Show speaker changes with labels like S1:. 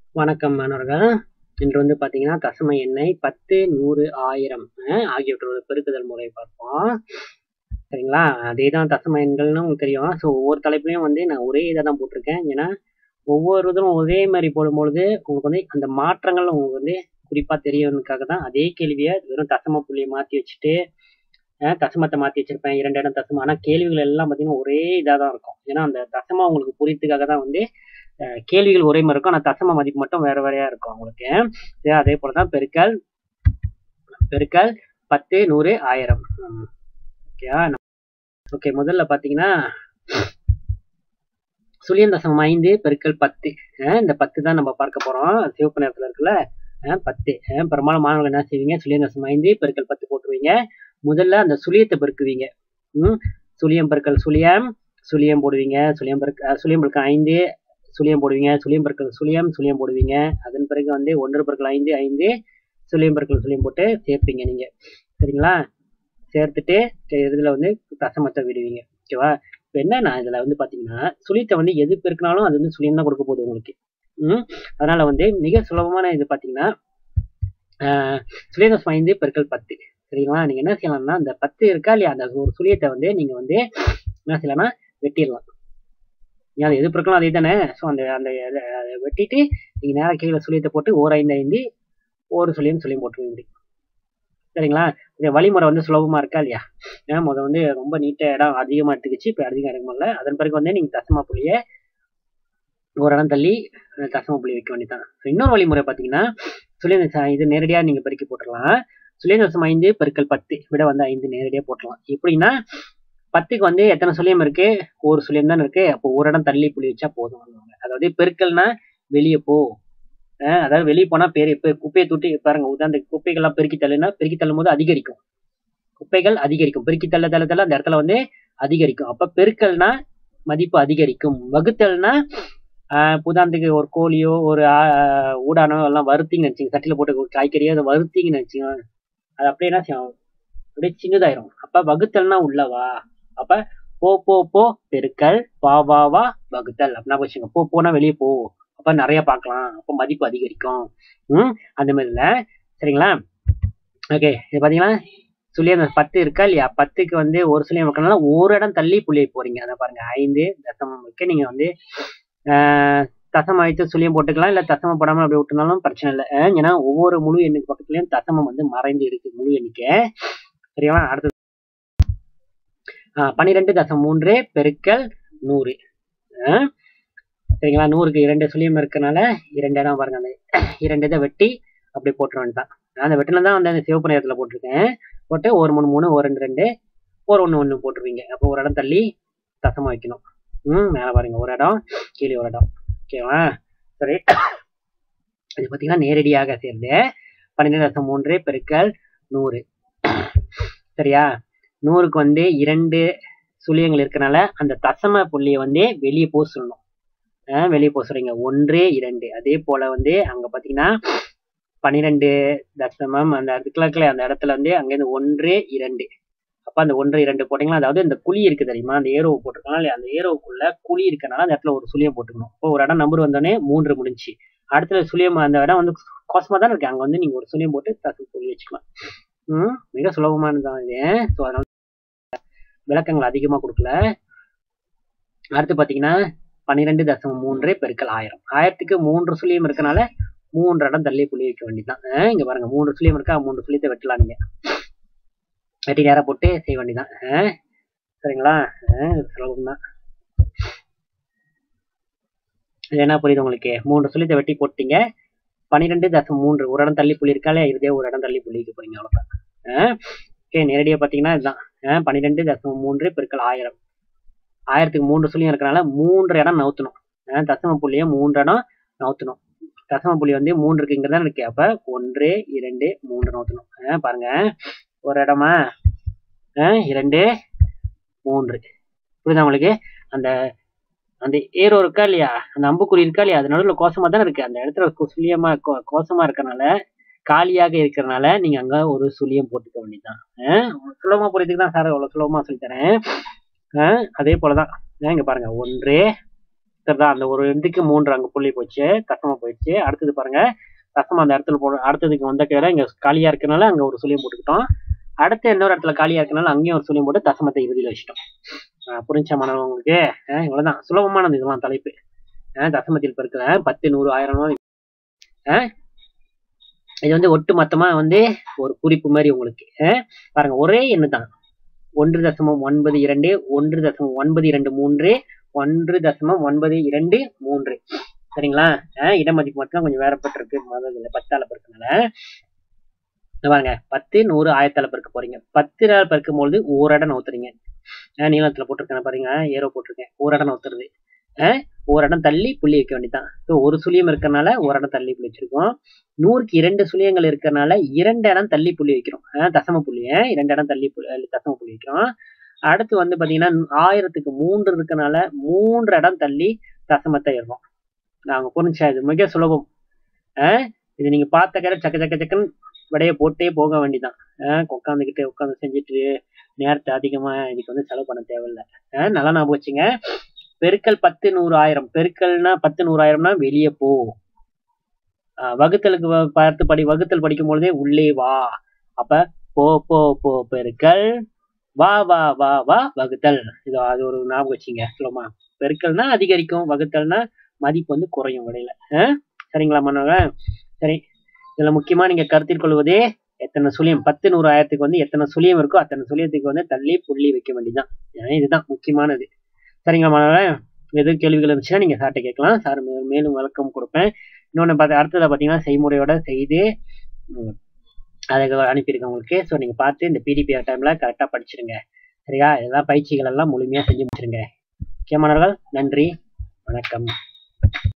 S1: வணக்கம் மாணவர்கள் இன்று வந்து பார்த்தீங்கன்னா தசம எண்ணெய் பத்து நூறு ஆயிரம் அஹ், ஆகியவற்றோட பெருக்குதல் முறை பார்ப்போம் சரிங்களா அதே தான் தசம எண்கள்னு உங்களுக்கு தெரியும் ஸோ ஒவ்வொரு தலைப்புலையும் வந்து நான் ஒரே இதை தான் போட்டிருக்கேன் ஏன்னா ஒவ்வொரு இதுவும் ஒரே மாதிரி போடும்பொழுது உங்களுக்கு வந்து அந்த மாற்றங்கள் உங்களுக்கு வந்து குறிப்பாக தெரியணுக்காக தான் அதே கேள்வியை வெறும் தசம புள்ளியை மாற்றி வச்சுட்டு அஹ், தசமத்தை மாற்றி வச்சிருப்பேன் இரண்டு இடம் தசமம் ஆனால் கேள்விகள் எல்லாம் பார்த்தீங்கன்னா ஒரே இதாக தான் இருக்கும் ஏன்னா அந்த தசமம் உங்களுக்கு புரியறதுக்காக தான் வந்து அஹ், கேள்விகள் ஒரே மாதிரி இருக்கும் ஆனால் தசம மதிப்பு மட்டும் வேற வேறையா இருக்கும் உங்களுக்கு சரி, அதே போல தான் பெருக்கல் பெருக்கல் பத்து நூறு ஆயிரம் ஓகேவா ஓகே முதல்ல பார்த்தீங்கன்னா சுழியம் தசமம் ஐந்து பெருக்கல் பத்து அஹ், இந்த பத்து தான் நம்ம பார்க்க போறோம் சிவப்பு நேரத்தில் இருக்குல்ல அஹ், பத்து அஹ், பெரும்பாலும் மாணவர்கள் என்ன செய்வீங்க சுழியம் தசமம் ஐந்து பெருக்கல் பத்து போட்டுருவீங்க முதல்ல அந்த சுழியத்தை பெருக்குவீங்க ம் சுழியம் பெருக்கல் சுழியம் சுழியம் போடுவீங்க சுழியம் பெருக்க அஹ், சுழியம் பெருக்கல் ஐந்து சுழியம் போடுவீங்க சுழியம் பெருக்கல் சுழியம் சுழியம் போடுவீங்க அதன் பிறகு வந்து ஒன்று பெருக்கல் ஐந்து ஐந்து சுழியம் பெருக்கல் சுழியம் போட்டு சேர்ப்பீங்க நீங்க சரிங்களா சேர்த்துட்டு சரி, இதுல வந்து தசமத்தை விடுவீங்க ஓகேவா இப்போ என்னன்னா இதுல வந்து பாத்தீங்கன்னா சுழியத்தை வந்து எது பெருக்கினாலும் அது வந்து சுழியம் தான் கொடுக்க போகுது உங்களுக்கு ம் அதனால வந்து மிக சுலபமான இது பாத்தீங்கன்னா ஆஹ் சுழியம் தசமம் ஐந்து பெருக்கல் பத்து சரிங்களா நீங்க என்ன செய்யலாம்னா அந்த பத்து இருக்கா இல்லையா அந்த ஒரு சுழியத்தை வந்து நீங்க வந்து என்ன செய்யலாம்னா வெட்டிடலாம் நீங்க அது எது பெருக்கலாம் அதே தானே ஸோ அந்த அந்த இத- அதை வெட்டிட்டு நீங்க நேரா கீழே சுழியத்தை போட்டு ஓர் ஐந்து ஐந்து ஒரு சுழியம் சுழியம் போட்டுருவீங்க இப்படி. சரிங்களா இந்த வழிமுறை வந்து சுலபமா இருக்கா இல்லையா ஏன்னா முத வந்து ரொம்ப நீட்ட இடம் அதிகமா எடுத்துக்கிச்சு இப்போ அதிகம் எடுக்க முடியல அதன் பிறகு வந்து நீங்க தசம புள்ளிய ஒரு இடம் தள்ளி அஹ், தசம புள்ளி வைக்க வேண்டியதான் So, இன்னொரு வழிமுறை பார்த்தீங்கன்னா சுழியம் தச- இது நேரடியாக நீங்க பெருக்கி போட்டுடலாம் சுழியம் தசம் ஐந்து பெருக்கல் பத்து விட வந்து ஐந்து நேரடியாக போட்டுடலாம் எப்படின்னா பத்துக்கு வந்து எத்தனை சுழியம் இருக்கு ஒரு சுழியம் தான் இருக்கு அப்போ ஒரு இடம் தள்ளி புள்ளி வச்சா போதும் அதாவது பெருக்கல்னா வெளியே போ அஹ் அதாவது வெளியே போனா பெரிய பெ- குப்பையை தூட்டி பாருங்க உதாரணத்துக்கு குப்பைகள்லாம் பெருக்கி தள்ளுனா பெருக்கி தள்ளும் போது அதிகரிக்கும் குப்பைகள் அதிகரிக்கும் பெருக்கி தள்ள தள்ள தள்ள அந்த இடத்துல வந்து அதிகரிக்கும் அப்ப பெருக்கல்னா மதிப்பு அதிகரிக்கும் வகுத்தல்னா ஆஹ் உதாரணத்துக்கு ஒரு கோழியோ ஒரு ஆஹ் ஊடானோ எல்லாம் வறுத்தீங்கன்னு வச்சுங்க சட்டில போட்டு ஒரு காய்கறியோ அதை வறுத்தீங்கன்னு வச்சுங்க அது அப்படியே என்ன செய்யும் அப்படியே சின்னதாயிரும் அப்ப வகுத்தல்னா உள்ளவா அப்ப போ போ போ பெருக்கல் வா வா வா வகுத்தல் அப்படின்னா வச்சுங்க போ போனா வெளியே போ அப்ப நிறைய பார்க்கலாம் அப்ப மதிப்பு அதிகரிக்கும் ம் அந்த மாதிரில சரிங்களா ஓகே இது பாத்தீங்கன்னா சுழியம் அந்த பத்து இருக்கா இல்லையா பத்துக்கு வந்து ஒரு சுழியம் வைக்கனால ஒரு இடம் தள்ளி புள்ளி போறீங்க அதை பாருங்க ஐந்து தசமம் வைக்க நீங்க வந்து ஆஹ், தசமம் வைத்து சுழியம் போட்டுக்கலாம் இல்ல தசமம் போடாம அப்படி விட்டுனாலும் பிரச்சனை இல்லை ஆஹ், ஏன்னா ஒவ்வொரு முழு எண்ணுக்கு பக்கத்துலயும் தசமம் வந்து மறைந்து இருக்கு முழு எண்ணிக்கை சரியா அடுத்தது ஆஹ், பன்னிரெண்டு தசம் மூன்று பெருக்கல் நூறு ஆஹ், சரிங்களா நூறுக்கு இரண்டு சுழியம் இருக்கனால இரண்டு இடம் பாருங்க அந்த இரண்டு இதை வெட்டி அப்படி போட்டுற வேண்டியதான் நான் அந்த வெட்டில தான் வந்து அந்த சிவப்பு நேரத்தில் போட்டிருக்கேன் போட்டு ஒரு மூணு மூணு ஒரு ரெண்டு ரெண்டு ஒரு ஒன்று ஒன்று போட்டுருவீங்க அப்போ ஒரு இடம் தள்ளி தசமா வைக்கணும் ம் மேலே பாருங்க ஒரு இடம் கீழே ஒரு இடம் ஓகேவா சரி இது பார்த்தீங்கன்னா நேரடியாக சேர்ந்து பன்னிரெண்டு தசம் மூன்று பெருக்கல் நூறு சரியா நூறுக்கு வந்து இரண்டு சுழியங்கள் இருக்கனால அந்த தசம புள்ளியை வந்து வெளியே போக சொல்லணும் ஆஹ் வெளியே போக சொல்றீங்க ஒன்று இரண்டு அதே போல வந்து அங்க பாத்தீங்கன்னா பன்னிரெண்டு தசமம் அந்த அதுக்குள்ள அந்த இடத்துல வந்து அங்கேருந்து ஒன்று இரண்டு அப்ப அந்த ஒன்று இரண்டு போட்டீங்கன்னா அதாவது இந்த குழி இருக்கு தெரியுமா அந்த ஏரோவை போட்டிருக்காங்க இல்லையா அந்த ஏரோவுக்குள்ள குழி இருக்கனால அந்த இடத்துல ஒரு சுழியம் போட்டுக்கணும் இப்போ ஒரு இடம் நம்பர் வந்தோடனே மூன்று முடிஞ்சு அடுத்த சுழியம் அந்த இடம் வந்து கோசமா தான் இருக்கு அங்க வந்து நீங்க ஒரு சுழியம் போட்டு தசம் புள்ளி வச்சுக்கலாம் ம் மிக சுலபமானதுதான் இது ஸோ அதனால விளக்கங்கள் அதிகமா கொடுக்கல அடுத்து பாத்தீங்கன்னா பன்னிரெண்டு தசமம் மூன்று பெருக்கல் ஆயிரம் ஆயிரத்துக்கு மூன்று சுழியம் இருக்கனால மூன்று இடம் தள்ளி புள்ளி வைக்க வேண்டியதுதான் அஹ் இங்க பாருங்க மூன்று சுழியம் இருக்கா மூன்று சுழியத்தை வெட்டலாம் நீங்க வெட்டி நேரா போட்டு செய்ய வேண்டியதுதான் அஹ் சரிங்களா அஹ் சுலபம் தான் இது என்ன புரியுது உங்களுக்கு மூன்று சுழியத்தை வெட்டி போட்டீங்க பன்னிரெண்டு தசம் மூன்று ஒரு இடம் தள்ளி புள்ளி இருக்காலே இதே ஒரு இடம் தள்ளி புள்ளி வைக்க போறீங்க அவ்வளவுதான் ஓகே நேரடியா பாத்தீங்கன்னா இதுதான் அஹ் பன்னிரெண்டு தசமம் மூன்று பெருக்கல் ஆயிரம் ஆயிரத்துக்கு மூன்று சுழியம் இருக்கனால மூன்று இடம் நவுத்தணும் அஹ் தசம புள்ளியை மூன்று இடம் நவுத்தணும் தசம புள்ளி வந்து மூன்று இருக்குங்கிறதா இருக்கு அப்ப ஒன்று இரண்டு மூன்று நவுத்தணும் அஹ் பாருங்க ஒரு இடமா அஹ் இரண்டு மூன்று புரியுதா உங்களுக்கு அந்த அந்த ஏரோ இருக்கா இல்லையா அந்த அம்புக்குறி இருக்கா இல்லையா அது நடுவில் கோசமா தானே இருக்கு அந்த இடத்துல கு- சுழியமா கோ- கோசமா இருக்கறனால காலியாக இருக்கறனால நீங்க அங்க ஒரு சுழியம் போட்டுக்க வேண்டியதுதான் அஹ் சுலபமா புரியுதுக்கு தான் சார் அவ்வளவு சுலபமா சொல்லித்தரேன் அஹ் அதே போலதான் அஹ் இங்க பாருங்க ஒன்று சரிதா அந்த ஒரு இதுக்கு மூன்று அங்க புள்ளி போச்சு தசமா போயிடுச்சு அடுத்தது பாருங்க தசமா அந்த இடத்துல போட அடுத்ததுக்கு வந்த கையில இங்க காலியா இருக்கனால அங்க ஒரு சுழியம் போட்டுக்கிட்டோம் அடுத்து இன்னொரு இடத்துல காலியா இருக்கனால அங்கேயும் ஒரு சுழியம் போட்டு தசமத்தை இறுதியில் வச்சிட்டோம் ஆஹ் புரிஞ்சா மாணவன் உங்களுக்கு ஆஹ் இவ்வளவுதான் சுலபமானது இதெல்லாம் தலைப்பு ஆஹ் தசமத்தில் பெருக்கல பத்து நூறு ஆயிரம் ஆஹ் இது வந்து ஒட்டு மொத்தமா வந்து ஒரு குறிப்பு மாதிரி உங்களுக்கு ஆஹ் பாருங்க ஒரே எண்ணு தான் ஒன்று தசமம் ஒன்பது இரண்டு ஒன்று தசமம் ஒன்பது இரண்டு மூன்று ஒன்று தசமம் ஒன்பது இரண்டு மூன்று சரிங்களா ஆஹ் இடமதிப்பு மட்டும் கொஞ்சம் வேறப்பட்டிருக்கு முதல்ல பத்தால பெருக்கனால இங்க பாருங்க பத்து நூறு ஆயிரத்தால பெருக்க போறீங்க பத்து நாள் பெருக்கும் பொழுது ஓரடை நவுத்துறீங்க ஆஹ் நீளத்துல போட்டிருக்கேன் பாருங்க ஏரோ போட்டிருக்கேன் ஓரடை நவுத்துறது ஆஹ் ஒரு இடம் தள்ளி புள்ளி வைக்க வேண்டியதான் ஸோ ஒரு சுழியம் இருக்கறனால ஒரு இடம் தள்ளி புள்ளி வச்சிருக்கோம் நூறுக்கு இரண்டு சுழியங்கள் இருக்கறனால இரண்டு இடம் தள்ளி புள்ளி வைக்கிறோம் ஆஹ் தசம புள்ளி ஆஹ் இரண்டு இடம் தள்ளி புள்ளி அஹ் தசம புள்ளி வைக்கிறோம் அடுத்து வந்து பாத்தீங்கன்னா ஆயிரத்துக்கு மூன்று இருக்கனால மூன்று இடம் தள்ளி தசமத்தை ஏறுறோம் நாங்க புரிஞ்சா இது மிக சுலபம் ஆஹ் இது நீங்க பார்த்த கரை சக்க சக்க சக்கன்னு விடைய போட்டே போக வேண்டியதான் ஆஹ் உட்காந்துக்கிட்டு உட்காந்து செஞ்சுட்டு நேரத்தை அதிகமா இதுக்கு வந்து செலவு பண்ண தேவையில்லை ஆஹ் நல்லா ஞாபகம் வச்சுங்க பெருக்கல் பத்து நூறு ஆயிரம் பெருக்கல்னா பத்து நூறாயிரம்னா வெளியே போ ஆஹ் வகுத்தலுக்கு வ- பார்த்து படி வகுத்தல் படிக்கும் பொழுதே உள்ளே வா அப்ப போ போ போ பெருக்கல் வா வா வா வா வகுத்தல் இது அது ஒரு ஞாபகம் வச்சுங்க சொல்லுமா பெருக்கல்னா அதிகரிக்கும் வகுத்தல்னா மதிப்பு வந்து குறையும் விடையில ஆஹ் சரிங்களா மாணவர்களே சரி இதுல முக்கியமா நீங்க கருத்தில் கொள்வதே எத்தனை சுழியம் பத்து நூறு ஆயிரத்துக்கு வந்து எத்தனை சுழியம் இருக்கோ அத்தனை சுழியத்துக்கு வந்து தள்ளி புள்ளி வைக்க வேண்டியதுதான் ஏன்னா இதுதான் முக்கியமானது சரிங்களா மாணவர்களே எதுவும் கேள்விகள் இருந்துச்சுன்னா நீங்க சார்ட்ட கேட்கலாம் சார் மே- மேலும் விளக்கம் கொடுப்பேன் இன்னொன்று பார்த்து அடுத்ததை பார்த்தீங்கன்னா செய்முறையோட செய்து ம், அதை அனுப்பியிருக்கேன் உங்களுக்கு ஸோ நீங்க பார்த்து இந்த பிடிபி டைம்ல கரெக்டாக படிச்சிருங்க சரியா இதெல்லாம் பயிற்சிகள் எல்லாம் முழுமையா செஞ்சு முடிச்சிருங்க ஓகே மாணவர்கள் நன்றி வணக்கம்